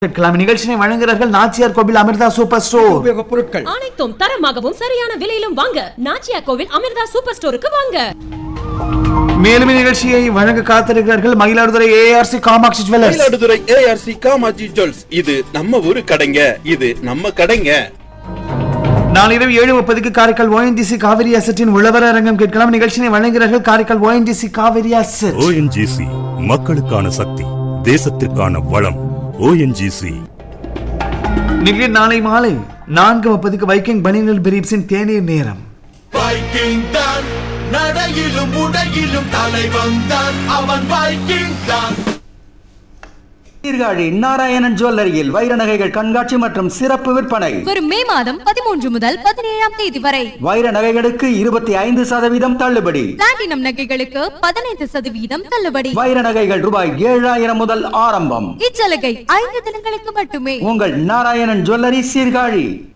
கேட்கலாம் நிகழ்ச்சியை வழங்குகிறார்கள் நாச்சியார் கோவில் அமிர்தா சூப்பர் ஸ்டோர் உபயோகப் பொருட்கள் அனைத்தும் தரமாகவும் சரியான விலையிலும் வாங்க நாச்சியா கோவில் அமிர்தா சூப்பர் ஸ்டோருக்கு வாங்க மேலும் நிகழ்ச்சியை வழங்க காத்திருக்கிறார்கள் Mayiladuthurai A R C Kamatchi jewellers Mayiladuthurai A R C Kamatchi jewels இது நம்ம ஊரு கடைங்க இது நம்ம கடைங்க நாளை இரவு ஏழு முப்பதுக்கு காரைக்கால் ஓஎன்டிசி காவிரி அசட்டின் உழவர் அரங்கம் கேட்கலாம் நிகழ்ச்சியை வழங்குகிறார்கள் Karaikal ONGC Kaveri asset ONGC மக்களுக்கான சக்தி தேசத்திற்கான வளம் ஓஎன்ஜிசி நிகழ்ச்சி நாளை மாலை நான்கு முப்பதுக்கு வைக்கிங் பனியல் பிரீப்ஸின் தேநீர் நேரம் வைக்கிங் தான் நடையிலும் உடையிலும் தலைவன் தான் அவன் வைக்கிங் தான் சீர்காழி நாராயணன் ஜுவல்லரியில் வைர நகைகள் கண்காட்சி மற்றும் சிறப்பு விற்பனை வரும் மே மாதம் பதிமூன்று முதல் பதினேழாம் தேதி வரை வைர நகைகளுக்கு இருபத்தி ஐந்து சதவீதம் தள்ளுபடி பிளாட்டினம் நகைகளுக்கு பதினைந்து சதவீதம் தள்ளுபடி வைர நகைகள் ரூபாய் ஏழாயிரம் முதல் ஆரம்பம் இச்சலுகை ஐந்து தினங்களுக்கு மட்டுமே உங்கள் நாராயணன் ஜுவல்லரி சீர்காழி